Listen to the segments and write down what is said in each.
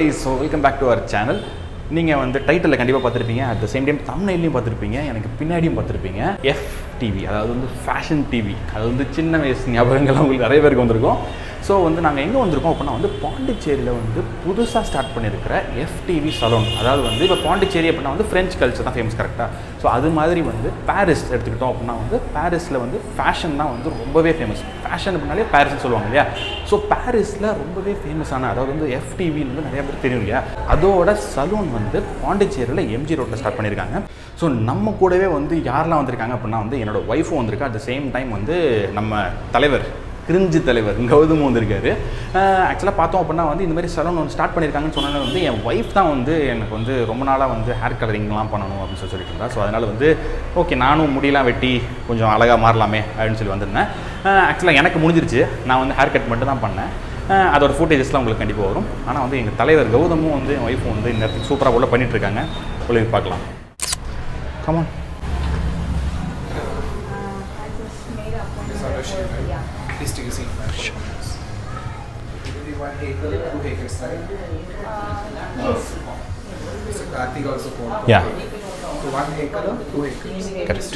Guys so welcome back to our channel நீங்கள் வந்து டைட்டிலில் கண்டிப்பாக பார்த்துருப்பீங்க அட் த சேம் டைம் தமிழ்லையும் பார்த்துருப்பீங்க எனக்கு பின்னாடியும் பார்த்துருப்பீங்க எஃப் டிவி அதாவது வந்து ஃபேஷன் டிவி அது வந்து சின்ன வயசு ஞாபகங்கள்லாம் உங்களுக்கு நிறைய பேருக்கு வந்திருக்கும் ஸோ வந்து நாங்கள் எங்கே வந்திருக்கோம் அப்படின்னா வந்து பாண்டிச்சேரியில் வந்து புதுசாக ஸ்டார்ட் பண்ணியிருக்கிற எஃப்டிவி சலூன் அதாவது வந்து இப்போ பாண்டிச்சேரி அப்படின்னா வந்து ஃப்ரெஞ்ச் கல்ச்சர் தான் ஃபேமஸ் கரெக்டாக ஸோ அது மாதிரி வந்து பாரிஸ் எடுத்துக்கிட்டோம் அப்படின்னா வந்து பாரிஸில் வந்து ஃபேஷன் தான் வந்து ரொம்பவே ஃபேமஸ் ஃபேஷன் அப்படின்னாலே பாரிஸ்னு சொல்லுவாங்க இல்லையா ஸோ பாரிஸில் ரொம்பவே ஃபேமஸான அதாவது வந்து எஃப்டிவின்னு வந்து நிறைய பேர் தெரியும் இல்லையா அதோட சலூன் வந்து பாண்டிச்சேரியில் எம்ஜி ரோட்டில் ஸ்டார்ட் பண்ணியிருக்காங்க ஸோ நம்ம கூடவே வந்து யாரெல்லாம் வந்திருக்காங்க அப்படின்னா வந்து என்னோட ஒய்ஃபும் வந்திருக்கா அட் த சேம் டைம் வந்து நம்ம தலைவர் கிரிஞ்சு தலைவர் கௌதம் வந்திருக்காரு ஆக்சுவலாக பார்த்தோம் அப்படின்னா வந்து இந்த மாதிரி சலூன் ஒன்று ஸ்டார்ட் பண்ணியிருக்காங்கன்னு சொன்னது வந்து என் ஒய்ஃப் தான் வந்து எனக்கு வந்து ரொம்ப நாளாக வந்து ஹேர் கலரிங்லாம் பண்ணணும் அப்படின்னு சொல்லி சொல்லிட்டு இருந்தா ஸோ அதனால் வந்து ஓகே நானும் முடியெல்லாம் வெட்டி கொஞ்சம் அழகாக மாறலாமே அப்படின்னு சொல்லி வந்திருந்தேன் ஆக்சுவலாக எனக்கு முடிஞ்சிருச்சு நான் வந்து ஹேர் கட் மட்டும் தான் பண்ணேன் அஹ் அதோட ஃபுட்டேஜஸ்லாம் உங்களுக்கு கண்டிப்பாக வரும் ஆனால் வந்து எங்கள் தலைவர் கௌதமும் வந்து என் ஒய்ஃபும் வந்து இந்த இடத்துக்கு சூப்பராக உள்ள பண்ணிட்டு இருக்காங்க உள்ள பார்க்கலாம் come on Please take a seat. Sure. Maybe one acre, two acres, right? Yes. So Karthik also called. Yeah. So one acre, two acres. Correct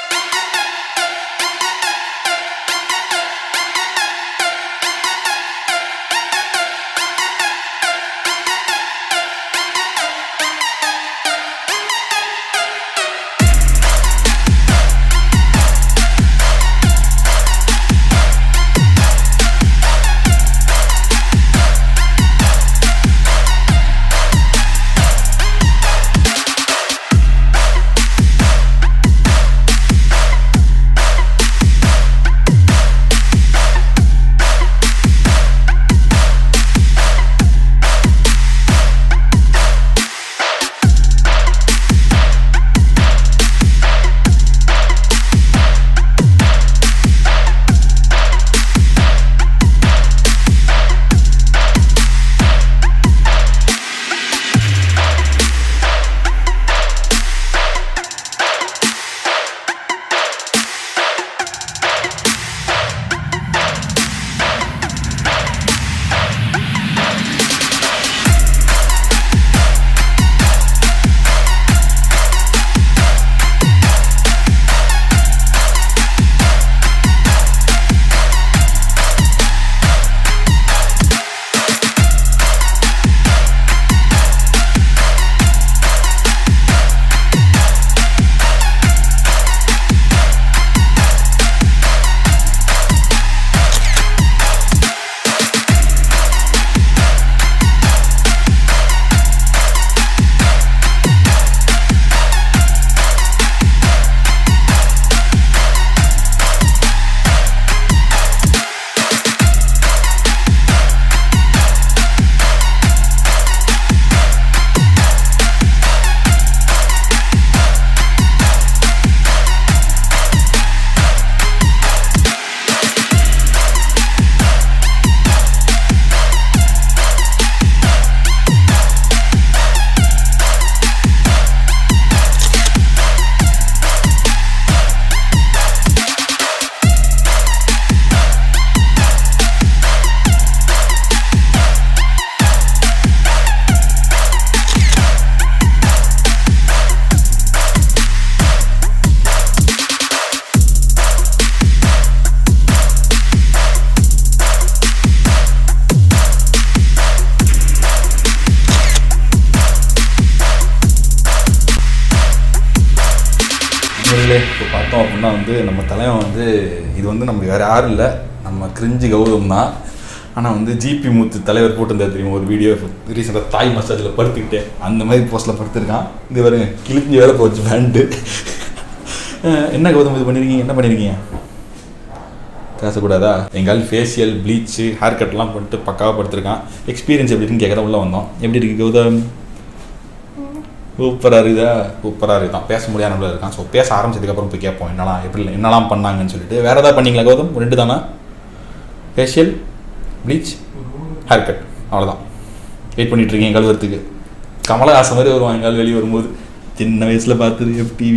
நண்பர்களே இப்போ பார்த்தோம் அப்படின்னா வந்து நம்ம தலைவன் வந்து இது வந்து நம்ம வேறு யாரும் இல்லை நம்ம கிரிஞ்சு கௌதம் தான் ஆனால் வந்து ஜிபி மூத்து தலைவர் போட்டிருந்தா தெரியும் ஒரு வீடியோ ரீசெண்டாக தாய் மசாஜில் படுத்துக்கிட்டு அந்த மாதிரி போஸ்ட்டில் படுத்திருக்கான் இது பாருங்க கிழிஞ்சு வேலை போச்சு பேண்ட்டு என்ன கௌதம் இது பண்ணியிருக்கீங்க என்ன பண்ணியிருக்கீங்க பேசக்கூடாதா எங்கால் ஃபேஷியல் ப்ளீச்சு ஹேர் கட்லாம் பண்ணிட்டு பக்காவாக படுத்திருக்கான் எக்ஸ்பீரியன்ஸ் எப்படி இருக்குன்னு கேட்க உள்ளே வந்தோம் எப்படி இருக்கு கௌதம் சூப்பராக இருக்குதா சூப்பராக இருக்குதான் பேச முடியாத இருக்கான் ஸோ பேச ஆரம்பிச்சதுக்கப்புறம் போய் கேட்போம் என்னலாம் எப்படி என்னலாம் பண்ணாங்கன்னு சொல்லிட்டு வேறு ஏதாவது பண்ணீங்களா கௌதம் ரெண்டு தானா ஃபேஷியல் ப்ளீச் ஹேர் கட் அவ்வளோதான் வெயிட் பண்ணிட்டு இருக்கீங்க கழுவுறதுக்கு கமலஹாசன் மாதிரி வருவான் எங்கால் வெளியே வரும்போது சின்ன வயசில் பார்த்தது எஃப்டிவி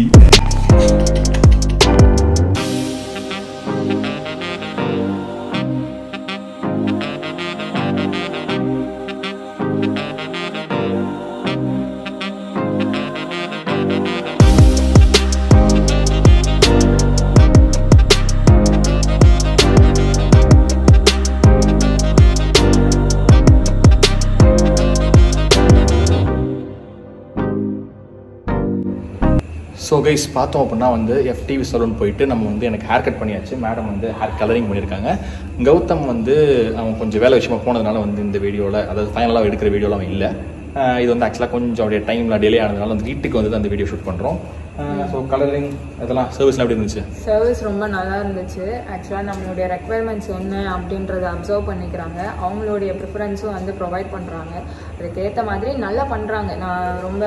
ஸோ கைஸ் பார்த்தோம் அப்படின்னா வந்து எஃப்டிவி சலூன் போயிட்டு நம்ம வந்து எனக்கு ஹேர் கட் பண்ணியாச்சு மேடம் வந்து ஹேர் கலரிங் பண்ணியிருக்காங்க கௌதம் வந்து அவன் கொஞ்சம் வேலை விஷயமா போனதுனால வந்து இந்த வீடியோவில் அதாவது ஃபைனலாக எடுக்கிற வீடியோவில் அவன் இல்லை ஆஹ் இது வந்து ஆக்சுவலாக கொஞ்சம் அப்படியே டைமில் டிலே ஆனதுனால வந்து வீட்டுக்கு வந்து அந்த வீடியோ ஷூட் பண்ணுறோம் ஸோ கலரிங் இதெல்லாம் சர்வீஸ்லாம் எப்படி இருந்துச்சு சர்வீஸ் ரொம்ப நல்லா இருந்துச்சு ஆக்சுவலாக நம்மளுடைய ரெக்குவயர்மெண்ட்ஸ் என்ன அப்படின்றத அப்சர்வ் பண்ணிக்கிறாங்க அவங்களுடைய ப்ரிஃபரன்ஸும் வந்து ப்ரொவைட் பண்ணுறாங்க அதுக்கேற்ற மாதிரி நல்லா பண்ணுறாங்க நான் ரொம்ப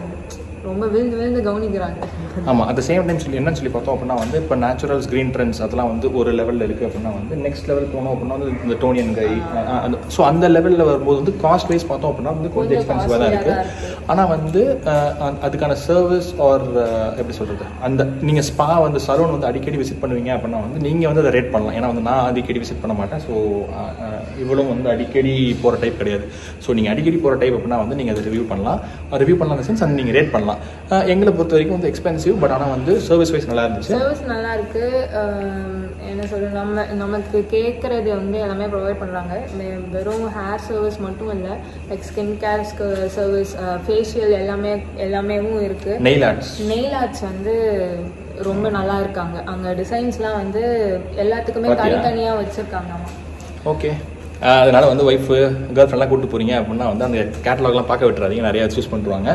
ரொம்ப விழுந்து விழுந்து கவனிக்கிறாங்க ஆமாம் அட் சேம் டைம் சொல்லி என்னன்னு சொல்லி பார்த்தோம் அப்படின்னா வந்து இப்போ நேச்சுரல்ஸ் க்ரீன் ட்ரெண்ட்ஸ் அதெல்லாம் வந்து ஒரு லெவலில் இருக்குது அப்படின்னா வந்து நெக்ஸ்ட் லெவல் போனோம் அப்படின்னா வந்து இந்த டோனியன் கை அந்த ஸோ அந்த லெவலில் வரும்போது வந்து காஸ்ட் வைஸ் பார்த்தோம் அப்படின்னா வந்து கொஞ்சம் கொஞ்சம் எக்ஸ்பென்சிவாக தான் costly-ஆ தான் இருக்குது இருக்கு. ஆனால் வந்து அஹ், அ- அதுக்கான சர்வீஸ் ஆர் எப்படி சொல்கிறது அந்த நீங்கள் ஸ்பா வந்து சலூன் வந்து அடிக்கடி விசிட் பண்ணுவீங்க அப்படின்னா வந்து நீங்கள் வந்து அதை ரேட் பண்ணலாம் ஏன்னா வந்து நான் அடிக்கடி விசிட் பண்ண மாட்டேன் ஸோ இவ்வளவும் வந்து அடிக்கடி போகிற டைப் கிடையாது ஸோ நீங்கள் அடிக்கடி போகிற டைப் அப்படின்னா வந்து நீங்கள் அதை ரிவ்யூ பண்ணலாம் ரிவ்யூ பண்ணலாம் சென்ஸ் அந்த நீங்கள் ரேட் பண்ணலாம் அஹ், எங்களை பொறுத்த வரைக்கும் வந்து எக்ஸ்பென்சிவ் பட் ஆனால் வந்து சர்வீஸ் வைஸ் நல்லா இருந்துச்சு சர்வீஸ் நல்லா இருக்கு ஆம், என்ன சொல்றது நம்ம நமக்கு கேட்குறது வந்து எல்லாமே ப்ரொவைட் பண்ணுறாங்க வெறும் ஹேர் சர்வீஸ் மட்டும் இல்லை like skin care service facial எல்லாமே எல்லாமேவும் இருக்கு நெயில் ஆர்ட்ஸ் நெயில் ஆர்ட்ஸ் வந்து ரொம்ப நல்லா இருக்காங்க அங்க டிசைன்ஸ்லாம் வந்து எல்லாத்துக்குமே பாத்தியா? தனித்தனியா வச்சிருக்காங்க ஆமா ஓகே அதனால வந்து ஒய்ஃபு கேர்ள் ஃப்ரெண்ட்லாம் கூப்பிட்டு போறீங்க அப்படின்னா வந்து அந்த கேட்டலாக்லாம் பார்க்க விட்டுறாதீங்க நிறையா சூஸ் பண்ணிடுவாங்க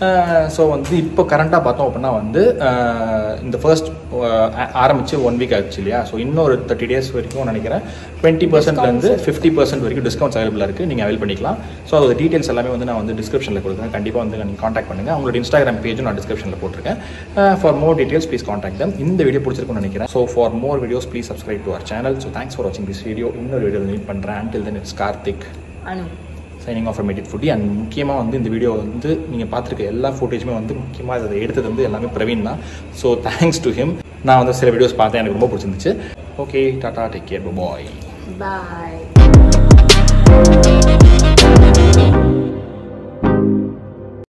ஸோ வந்து இப்போ கரண்ட்டாக பார்த்தோம் அப்படின்னா வந்து அஹ், இந்த ஃபர்ஸ்ட் ஆரம்பிச்சு ஒன் வீக் ஆச்சு இல்லையா ஸோ இன்னொரு தேர்ட்டி டேஸ் வரைக்கும் நினைக்கிறேன் டுவெண்ட்டி பர்சன்ட்லேருந்து ஃபிஃப்டி பர்சன்ட் வரைக்கும் டிஸ்கவுண்ட்ஸ் அவைலபிளாக இருக்குது நீங்கள் அவைல் பண்ணிக்கலாம் ஸோ அதோட டீட்டெயில்ஸ் எல்லாமே வந்து நான் வந்து டிஸ்கிரிப்ஷனில் கொடுக்குறேன் கண்டிப்பாக வந்து நீங்கள் காண்டாக்ட் பண்ணுங்கள் அவங்களோட இன்ஸ்டாகிராம் பேஜும் நான் டிஸ்கிரிப்ஷனில் போட்டிருக்கேன் for more details please contact them இந்த வீடியோ பிடிச்சிருக்கும்னு நினைக்கிறேன் so for more videos please subscribe to our channel so thanks for வாட்சிங் திஸ் வீடியோ இன்னொரு வீடியோ மீட் பண்ணுறேன் until then it's Karthik Anu signing off மேட்டிக் ஃபுட்டி அண்ட் முக்கியமாக வந்து இந்த வீடியோ வந்து நீங்கள் பார்த்துருக்க எல்லா ஃபுட்டேஜுமே வந்து முக்கியமாக இதை எடுத்தது வந்து எல்லாமே பிரவீன் தான் ஸோ தேங்க்ஸ் டு ஹிம் நான் வந்து சில வீடியோஸ் பார்த்தேன் எனக்கு ரொம்ப பிடிச்சிருந்துச்சு okay tata take care bye பாய்